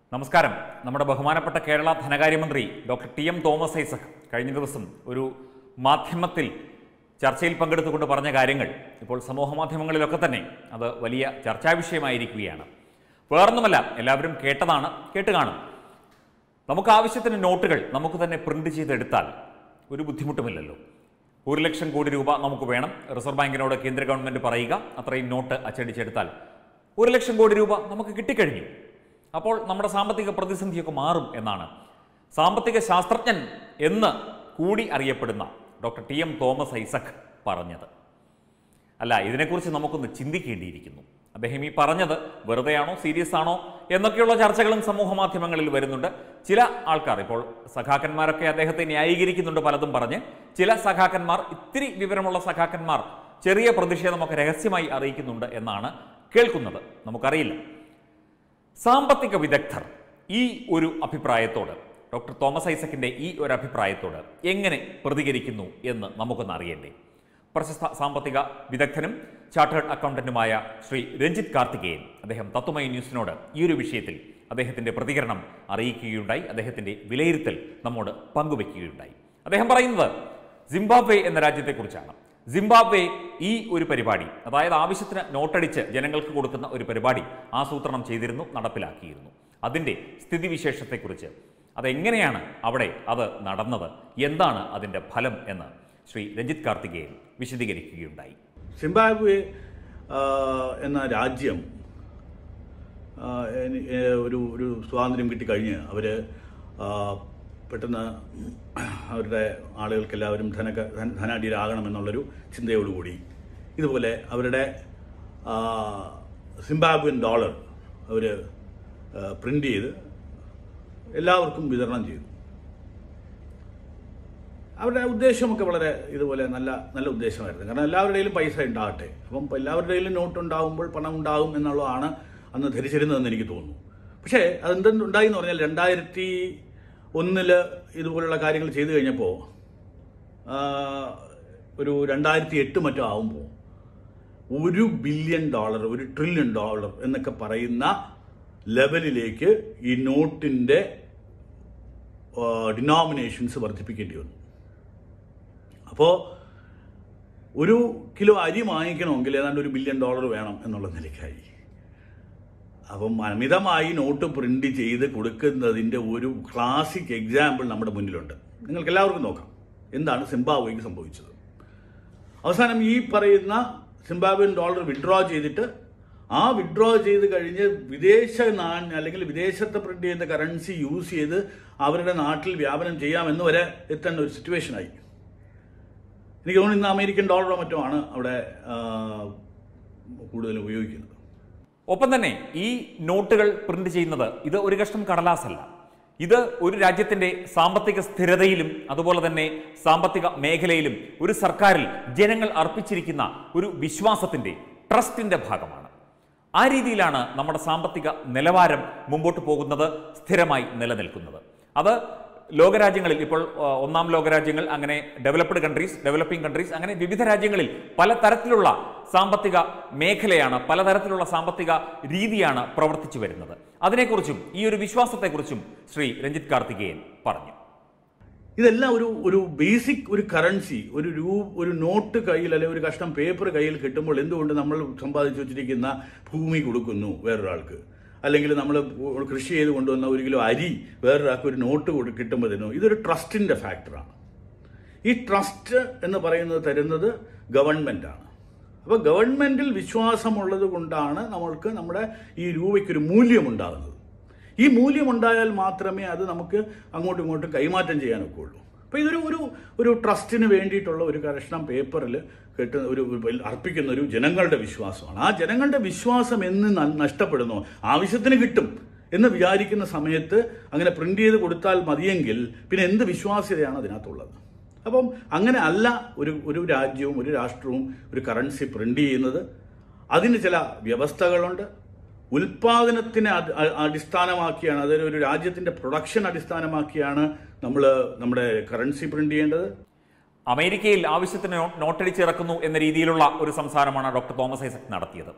നമസ്കാരം നമ്മുടെ ബഹുമാനപ്പെട്ട കേരള ധനകാര്യമന്ത്രി doctor T M Thomas Isaac കഴിഞ്ഞ ദിവസം ഒരു മാധ്യമത്തിൽ ചർച്ചയിൽ പങ്കെടുത്തുകൊണ്ട് പറഞ്ഞ കാര്യങ്ങൾ ഇപ്പോൾ സമൂഹ മാധ്യമങ്ങളിലൊക്കെ തന്നെ അത് വലിയ ചർച്ചാ വിഷയമായിരിക്കുകയാണ് വേറൊന്നുമല്ല എല്ലാവരും കേട്ടതാണ് കേട്ട് കാണും നമുക്ക് ആവശ്യത്തിന് നോട്ടുകൾ നമുക്ക് തന്നെ പ്രിന്റ് ചെയ്തെടുത്താൽ ഒരു ബുദ്ധിമുട്ടുമില്ലല്ലോ ഒരു ലക്ഷം കോടി രൂപ നമുക്ക് വേണം റിസർവ് ബാങ്കിനോട് കേന്ദ്ര ഗവൺമെന്റ് പറയുക അത്രയും നോട്ട് അച്ചടിച്ചെടുത്താൽ ഒരു ലക്ഷം കോടി രൂപ നമുക്ക് കിട്ടിക്കഴിഞ്ഞു അപ്പോൾ നമ്മുടെ സാമ്പത്തിക പ്രതിസന്ധിയൊക്കെ മാറും എന്നാണ് സാമ്പത്തിക ശാസ്ത്രജ്ഞൻ എന്ന് കൂടി അറിയപ്പെടുന്ന doctor T M Thomas Isaac പറഞ്ഞത് അല്ല ഇതിനെക്കുറിച്ച് നമുക്കൊന്ന് ചിന്തിക്കേണ്ടിയിരിക്കുന്നു അദ്ദേഹം ഈ പറഞ്ഞത് വെറുതെയാണോ സീരിയസ് ആണോ എന്നൊക്കെയുള്ള ചർച്ചകളും സമൂഹ മാധ്യമങ്ങളിൽ വരുന്നുണ്ട് ചില ആൾക്കാർ ഇപ്പോൾ സഖാക്കന്മാരൊക്കെ അദ്ദേഹത്തെ ന്യായീകരിക്കുന്നുണ്ട് പലതും പറഞ്ഞ് ചില സഖാക്കന്മാർ ഇത്തിരി വിവരമുള്ള സഖാക്കന്മാർ ചെറിയ പ്രതിഷേധമൊക്കെ രഹസ്യമായി അറിയിക്കുന്നുണ്ട് എന്നാണ് കേൾക്കുന്നത് നമുക്കറിയില്ല സാമ്പത്തിക വിദഗ്ധർ ഈ ഒരു അഭിപ്രായത്തോട് ഡോക്ടർ തോമസ് ഐസക്കിന്റെ ഈ ഒരു അഭിപ്രായത്തോട് എങ്ങനെ പ്രതികരിക്കുന്നു എന്ന് നമുക്കൊന്ന് അറിയണ്ടേ പ്രശസ്ത സാമ്പത്തിക വിദഗ്ധനും ചാർട്ടേഡ് അക്കൗണ്ടന്റുമായ ശ്രീ രഞ്ജിത്ത് കാർത്തികേയൻ അദ്ദേഹം തത്വമയി ന്യൂസിനോട് ഈ ഒരു വിഷയത്തിൽ അദ്ദേഹത്തിന്റെ പ്രതികരണം അറിയിക്കുകയുണ്ടായി അദ്ദേഹത്തിന്റെ വിലയിരുത്തൽ നമ്മോട് പങ്കുവെക്കുകയുണ്ടായി അദ്ദേഹം പറയുന്നത് സിംബാബ്വെ എന്ന രാജ്യത്തെക്കുറിച്ചാണ് സിംബാബ്വെ ഈ ഒരു പരിപാടി അതായത് ആവശ്യത്തിന് നോട്ടടിച്ച് ജനങ്ങൾക്ക് കൊടുക്കുന്ന ഒരു പരിപാടി ആസൂത്രണം ചെയ്തിരുന്നു നടപ്പിലാക്കിയിരുന്നു അതിൻ്റെ സ്ഥിതിവിശേഷത്തെക്കുറിച്ച് അതെങ്ങനെയാണ് അവിടെ അത് നടന്നത് എന്താണ് അതിൻ്റെ ഫലം എന്ന് ശ്രീ രഞ്ജിത്ത് കാർത്തികേയൻ വിശദീകരിക്കുകയുണ്ടായി സിംബാബ്വെ ആ, എന്ന രാജ്യം ആ, എനി- ഏ, ഒരു ഒരു സ്വാതന്ത്ര്യം കിട്ടിക്കഴിഞ്ഞ് അവർ പെട്ടെന്ന് അവരുടെ ആളുകൾക്കെല്ലാവരും ധന ധനാഢ്യരാകണമെന്നുള്ളൊരു ചിന്തയോടുകൂടി ഇതുപോലെ അവരുടെ ആ, സിംബാബ്വൻ ഡോളർ അവർ പ്രിൻ്റ് ചെയ്ത് എല്ലാവർക്കും വിതരണം ചെയ്തു അവരുടെ ഉദ്ദേശമൊക്കെ വളരെ ഇതുപോലെ നല്ല നല്ല ഉദ്ദേശമായിരുന്നു കാരണം എല്ലാവരുടെയും പൈസ ഉണ്ടാകട്ടെ അപ്പം എല്ലാവരുടെയും നോട്ട് ഉണ്ടാകുമ്പോൾ പണം ഉണ്ടാകും എന്നുള്ളതാണ് അന്ന് ധരിച്ചിരുന്നതെന്ന് എനിക്ക് തോന്നുന്നു പക്ഷേ അതെന്തുണ്ടായി എന്ന് പറഞ്ഞാൽ രണ്ടായിരത്തി ഒന്നില് ഇതുപോലുള്ള കാര്യങ്ങൾ ചെയ്തു കഴിഞ്ഞപ്പോൾ ഒരു രണ്ടായിരത്തി എട്ട് മറ്റോ ആകുമ്പോൾ ഒരു ബില്യൺ ഡോളർ ഒരു ട്രില്യൺ ഡോളർ എന്നൊക്കെ പറയുന്ന ലെവലിലേക്ക് ഈ നോട്ടിൻ്റെ ഡിനോമിനേഷൻസ് വർദ്ധിപ്പിക്കേണ്ടി വന്നു അപ്പോൾ ഒരു കിലോ അരി വാങ്ങിക്കണമെങ്കിൽ ഏതാണ്ട് ഒരു ബില്യൺ ഡോളർ വേണം എന്നുള്ള നിലയ്ക്കായി അപ്പം അമിതമായി നോട്ട് പ്രിന്റ് ചെയ്ത് കൊടുക്കുന്നതിൻ്റെ ഒരു ക്ലാസിക് എക്സാമ്പിൾ നമ്മുടെ മുന്നിലുണ്ട് നിങ്ങൾക്ക് എല്ലാവർക്കും നോക്കാം എന്താണ് സിംബാബ്വേക്ക് സംഭവിച്ചത് അവസാനം ഈ പറയുന്ന സിംബാബ്വൻ ഡോളർ വിഡ്രോ ചെയ്തിട്ട് ആ വിഡ്രോ ചെയ്ത് കഴിഞ്ഞ് വിദേശ നാണ്യ അല്ലെങ്കിൽ വിദേശത്ത് പ്രിന്റ് ചെയ്യുന്ന കറൻസി യൂസ് ചെയ്ത് അവരുടെ നാട്ടിൽ വ്യാപനം ചെയ്യാമെന്ന് വരെ എത്തേണ്ട ഒരു സിറ്റുവേഷനായി എനിക്ക് തോന്നുന്നു ഇന്ന് അമേരിക്കൻ ഡോളറോ മറ്റോ ആണ് അവിടെ ആ, കൂടുതൽ ഉപയോഗിക്കുന്നത് ഒപ്പം തന്നെ ഈ നോട്ടുകൾ പ്രിന്റ് ചെയ്യുന്നത് ഇത് ഒരു കഷ്ണം കടലാസല്ല ഇത് ഒരു രാജ്യത്തിന്റെ സാമ്പത്തിക സ്ഥിരതയിലും അതുപോലെ തന്നെ സാമ്പത്തിക മേഖലയിലും ഒരു സർക്കാരിൽ ജനങ്ങൾ അർപ്പിച്ചിരിക്കുന്ന ഒരു വിശ്വാസത്തിന്റെ ട്രസ്റ്റിന്റെ ഭാഗമാണ് ആ രീതിയിലാണ് നമ്മുടെ സാമ്പത്തിക നിലവാരം മുമ്പോട്ട് പോകുന്നത് സ്ഥിരമായി നിലനിൽക്കുന്നത് അത് ലോകരാജ്യങ്ങളിൽ ഇപ്പോൾ ആ, ഒന്നാം ലോകരാജ്യങ്ങൾ അങ്ങനെ ഡെവലപ്ഡ് കൺട്രീസ് ഡെവലപ്പിംഗ് കൺട്രീസ് അങ്ങനെ വിവിധ രാജ്യങ്ങളിൽ പലതരത്തിലുള്ള സാമ്പത്തിക മേഖലയാണ് പലതരത്തിലുള്ള സാമ്പത്തിക രീതിയാണ് പ്രവർത്തിച്ചു വരുന്നത് അതിനെക്കുറിച്ചും ഈ ഒരു വിശ്വാസത്തെക്കുറിച്ചും ശ്രീ രഞ്ജിത്ത് കാർത്തികേയൻ പറഞ്ഞു ഇതെല്ലാം ഒരു ഒരു ബേസിക് ഒരു കറൻസി ഒരു രൂ ഒരു നോട്ട് കയ്യിൽ അല്ലെങ്കിൽ ഒരു കഷ്ണം പേപ്പർ കയ്യിൽ കിട്ടുമ്പോൾ എന്തുകൊണ്ട് നമ്മൾ സമ്പാദിച്ചു വെച്ചിരിക്കുന്ന ഭൂമി കൊടുക്കുന്നു വേറൊരാൾക്ക് അല്ലെങ്കിൽ നമ്മൾ കൃഷി ചെയ്ത് കൊണ്ടുവന്ന ഒരു കിലോ അരി വേറൊരാൾക്ക് ഒരു നോട്ട് കൊടു കിട്ടുമ്പോഴത്തേനോ ഇതൊരു ട്രസ്റ്റിന്റെ ഫാക്ടറാണ് ഈ ട്രസ്റ്റ് എന്ന് പറയുന്നത് തരുന്നത് ഗവൺമെന്റാണ് അപ്പോൾ ഗവൺമെന്റിൽ വിശ്വാസമുള്ളത് കൊണ്ടാണ് നമ്മൾക്ക് നമ്മുടെ ഈ രൂപയ്ക്കൊരു മൂല്യമുണ്ടാകുന്നത് ഈ മൂല്യമുണ്ടായാൽ മാത്രമേ അത് നമുക്ക് അങ്ങോട്ടും ഇങ്ങോട്ടും കൈമാറ്റം ചെയ്യാനൊക്കെ ഉള്ളൂ അപ്പോൾ ഇതൊരു ഒരു ഒരു ട്രസ്റ്റിന് വേണ്ടിയിട്ടുള്ള ഒരു കഷ്ണം പേപ്പറിൽ കെട്ട് ഒരു ഒരു അർപ്പിക്കുന്ന ഒരു ജനങ്ങളുടെ വിശ്വാസമാണ് ആ ജനങ്ങളുടെ വിശ്വാസം എന്ന് ന- നഷ്ടപ്പെടുന്നു ആവശ്യത്തിന് കിട്ടും എന്ന് വിചാരിക്കുന്ന സമയത്ത് അങ്ങനെ പ്രിന്റ് ചെയ്ത് കൊടുത്താൽ മതിയെങ്കിൽ പിന്നെ എന്ത് വിശ്വാസ്യതയാണ് അതിനകത്തുള്ളത് അപ്പം അങ്ങനെ അല്ല ഒരു ഒരു രാജ്യവും ഒരു രാഷ്ട്രവും ഒരു കറൻസി പ്രിന്റ് ചെയ്യുന്നത് അതിന് ചില വ്യവസ്ഥകളുണ്ട് ഉൽപാദനത്തിനെ അടി- അ- അടിസ്ഥാനമാക്കിയാണ് അതായത് ഒരു രാജ്യത്തിന്റെ പ്രൊഡക്ഷൻ അടിസ്ഥാനമാക്കിയാണ് നമ്മൾ നമ്മുടെ കറൻസി പ്രിന്റ് ചെയ്യേണ്ടത് അമേരിക്കയിൽ ആവശ്യത്തിന് നോ- നോട്ടടിച്ചിറക്കുന്നു എന്ന രീതിയിലുള്ള ഒരു സംസാരമാണ് ഡോക്ടർ തോമസ് ഐസക് നടത്തിയത്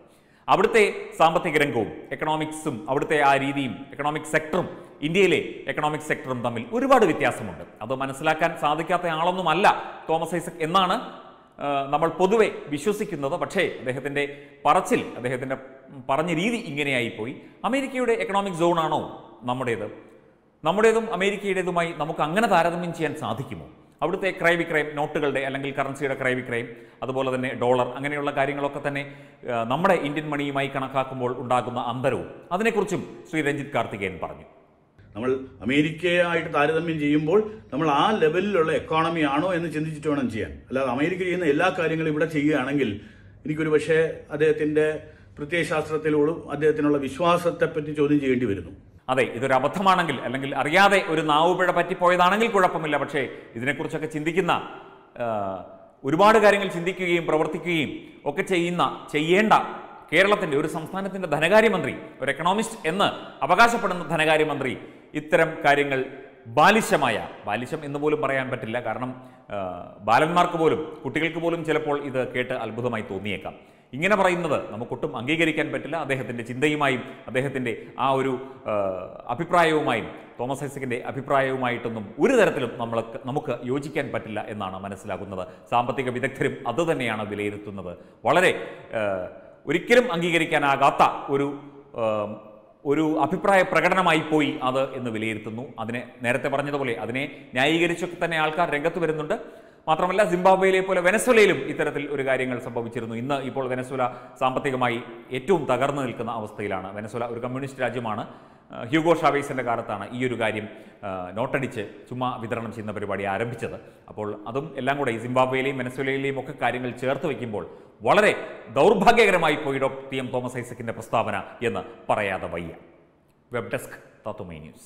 അവിടുത്തെ സാമ്പത്തിക രംഗവും എക്കണോമിക്സും അവിടുത്തെ ആ രീതിയും എക്കണോമിക് സെക്ടറും ഇന്ത്യയിലെ എക്കണോമിക് സെക്ടറും തമ്മിൽ ഒരുപാട് വ്യത്യാസമുണ്ട് അത് മനസ്സിലാക്കാൻ സാധിക്കാത്ത ആളൊന്നുമല്ല തോമസ് ഐസക് എന്നാണ് ആ, നമ്മൾ പൊതുവെ വിശ്വസിക്കുന്നത് പക്ഷേ അദ്ദേഹത്തിൻ്റെ പറച്ചിൽ അദ്ദേഹത്തിൻ്റെ പറഞ്ഞ രീതി ഇങ്ങനെയായിപ്പോയി അമേരിക്കയുടെ എക്കണോമിക് സോണാണോ നമ്മുടേത് നമ്മുടേതും അമേരിക്കയുടേതുമായി നമുക്ക് അങ്ങനെ താരതമ്യം ചെയ്യാൻ സാധിക്കുമോ അവിടുത്തെ ക്രയവിക്രയം നോട്ടുകളുടെ അല്ലെങ്കിൽ കറൻസിയുടെ ക്രയവിക്രയം അതുപോലെ തന്നെ ഡോളർ അങ്ങനെയുള്ള കാര്യങ്ങളൊക്കെ തന്നെ ആ, നമ്മുടെ ഇന്ത്യൻ മണിയുമായി കണക്കാക്കുമ്പോൾ ഉണ്ടാകുന്ന അന്തരവും അതിനെക്കുറിച്ചും ശ്രീ രഞ്ജിത്ത് കാർത്തികേയൻ പറഞ്ഞു നമ്മൾ അമേരിക്കയായിട്ട് താരതമ്യം ചെയ്യുമ്പോൾ നമ്മൾ ആ ലെവലിലുള്ള എക്കോണമി ആണോ എന്ന് ചിന്തിച്ചിട്ട് വേണം ചെയ്യാൻ അല്ലാതെ അമേരിക്ക ചെയ്യുന്ന എല്ലാ കാര്യങ്ങളും ഇവിടെ ചെയ്യുകയാണെങ്കിൽ എനിക്കൊരു പക്ഷേ അദ്ദേഹത്തിന്റെ പ്രത്യയശാസ്ത്രത്തിലോടും അദ്ദേഹത്തിനുള്ള വിശ്വാസത്തെ പറ്റി ചോദ്യം ചെയ്യേണ്ടി വരുന്നു അതെ ഇതൊരു അബദ്ധമാണെങ്കിൽ അല്ലെങ്കിൽ അറിയാതെ ഒരു നാവുപിഴ പറ്റിപ്പോയതാണെങ്കിൽ കുഴപ്പമില്ല പക്ഷേ ഇതിനെക്കുറിച്ചൊക്കെ ചിന്തിക്കുന്ന ആ, ഒരുപാട് കാര്യങ്ങൾ ചിന്തിക്കുകയും പ്രവർത്തിക്കുകയും ഒക്കെ ചെയ്യുന്ന ചെയ്യേണ്ട കേരളത്തിന്റെ ഒരു സംസ്ഥാനത്തിന്റെ ധനകാര്യമന്ത്രി ഒരു എക്കണോമിസ്റ്റ് എന്ന് അവകാശപ്പെടുന്ന ധനകാര്യമന്ത്രി ഇത്തരം കാര്യങ്ങൾ ബാലിശമായ ബാലിശം എന്ന് പോലും പറയാൻ പറ്റില്ല കാരണം ആ, ബാലന്മാർക്ക് പോലും കുട്ടികൾക്ക് പോലും ചിലപ്പോൾ ഇത് കേട്ട് അത്ഭുതമായി തോന്നിയേക്കാം ഇങ്ങനെ പറയുന്നത് നമുക്കൊട്ടും അംഗീകരിക്കാൻ പറ്റില്ല അദ്ദേഹത്തിൻ്റെ ചിന്തയുമായും അദ്ദേഹത്തിൻ്റെ ആ ഒരു ആ, അഭിപ്രായവുമായും തോമസ് ഐസക്കിൻ്റെ അഭിപ്രായവുമായിട്ടൊന്നും ഒരു തരത്തിലും നമ്മൾക്ക് നമുക്ക് യോജിക്കാൻ പറ്റില്ല എന്നാണ് മനസ്സിലാക്കുന്നത് സാമ്പത്തിക വിദഗ്ധരും അതുതന്നെയാണ് വിലയിരുത്തുന്നത് വളരെ ആ, ഒരിക്കലും അംഗീകരിക്കാനാകാത്ത ഒരു ആ, ഒരു അഭിപ്രായ പ്രകടനമായി പോയി അത് എന്ന് വിലയിരുത്തുന്നു അതിനെ നേരത്തെ പറഞ്ഞതുപോലെ അതിനെ ന്യായീകരിച്ചൊക്കെ തന്നെ ആൾക്കാർ രംഗത്ത് വരുന്നുണ്ട് മാത്രമല്ല സിംബാബ്വേയിലെ പോലെ വെനസ്വലയിലും ഇത്തരത്തിൽ ഒരു കാര്യങ്ങൾ സംഭവിച്ചിരുന്നു ഇന്ന് ഇപ്പോൾ വെനസ്വല സാമ്പത്തികമായി ഏറ്റവും തകർന്നു നിൽക്കുന്ന അവസ്ഥയിലാണ് വെനസ്വല ഒരു കമ്മ്യൂണിസ്റ്റ് രാജ്യമാണ് ആ, ഹ്യൂഗോ ഷാവേസിന്റെ കാലത്താണ് ഈ ഒരു കാര്യം ആ, നോട്ടടിച്ച് ചുമ്മാ വിതരണം ചെയ്യുന്ന പരിപാടി ആരംഭിച്ചത് അപ്പോൾ അതും എല്ലാം കൂടെ ഈ സിംബാബ്വേയിലെയും വെനസ്വലയിലെയും ഒക്കെ കാര്യങ്ങൾ ചേർത്ത് വയ്ക്കുമ്പോൾ വളരെ ദൗർഭാഗ്യകരമായി പോയി ഡോക്ടർ ടി എം തോമസ് ഐസക്കിന്റെ പ്രസ്താവന എന്ന് പറയാതെ വയ്യ വെബ് ഡെസ്ക് തത്തുമൈ ന്യൂസ്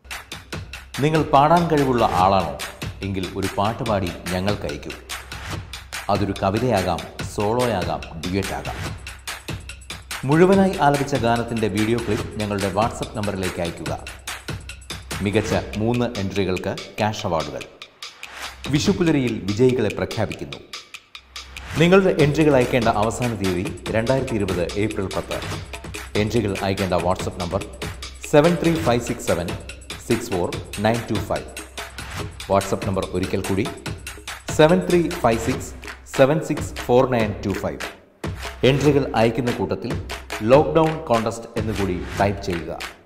നിങ്ങൾ പാടാൻ കഴിവുള്ള ആളാണോ എങ്കിൽ ഒരു പാട്ട് പാടി ഞങ്ങൾക്ക് അയക്കൂ അതൊരു കവിതയാകാം സോളോയാകാം ഡ്യുവറ്റ് ആകാം മുഴുവനായി ആലപിച്ച ഗാനത്തിൻ്റെ വീഡിയോ ക്ലിപ്പ് ഞങ്ങളുടെ വാട്സപ്പ് നമ്പറിലേക്ക് അയയ്ക്കുക മികച്ച മൂന്ന് എൻട്രികൾക്ക് ക്യാഷ് അവാർഡുകൾ വിഷുപ്പുലരിയിൽ വിജയികളെ പ്രഖ്യാപിക്കുന്നു നിങ്ങളുടെ എൻട്രികൾ അയക്കേണ്ട അവസാന തീയതി രണ്ടായിരത്തി ഇരുപത് ഏപ്രിൽ പത്ത് എൻട്രികൾ അയക്കേണ്ട WhatsApp number seven three five six seven six four nine two five WhatsApp number ഒരിക്കൽ കൂടി seven three five six seven six four nine two five എൻട്രികൾ അയക്കുന്ന കൂട്ടത്തിൽ ലോക്ക്ഡൗൺ കോണ്ടസ്റ്റ് എന്നുകൂടി ടൈപ്പ് ചെയ്യുക